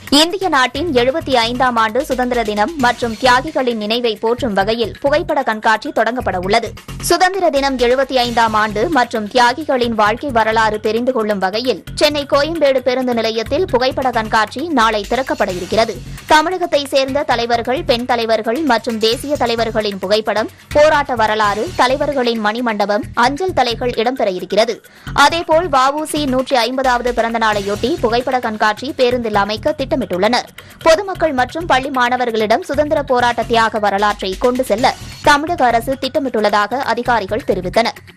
இந்திய நாட்டின் எழுபத்தி ஐந்தாம் ஆண்டு சுதந்திர தினம் மற்றும் தியாகிகளின் நினைவை போற்றும் வகையில் புகைப்பட கண்காட்சி தொடங்கப்பட உள்ளது சுதந்திர தினம் எழுபத்தி ஐந்தாம் ஆண்டு மற்றும் தியாகிகளின் வாழ்க்கை வரலாறு தெரிந்து கொள்ளும் வகையில் சென்னை கோயம்பேடு பேருந்து நிலையத்தில் புகைப்பட கண்காட்சி நாளை திறக்கப்பட இருக்கிறது தமிழகத்தை சேர்ந்த தலைவர்கள் பெண் தலைவர்கள் மற்றும் தேசிய தலைவர்களின் புகைப்படம் போராட்ட வரலாறு தலைவர்களின் மணிமண்டபம் அஞ்சல் தலைகள் இடம்பெற இருக்கிறது அதேபோல் வஉசி நூற்றி ஐம்பதாவது பிறந்த நாளையொட்டி புகைப்பட கண்காட்சி பேருந்தில் அமைக்க திட்டமிட்டுள்ளனர் பொதுமக்கள் மற்றும் பள்ளி மாணவர்களிடம் சுதந்திர போராட்ட தியாக வரலாற்றை கொண்டு செல்ல தமிழக அரசு திட்டமிட்டுள்ளதாக அதிகாரிகள் தெரிவித்தனர்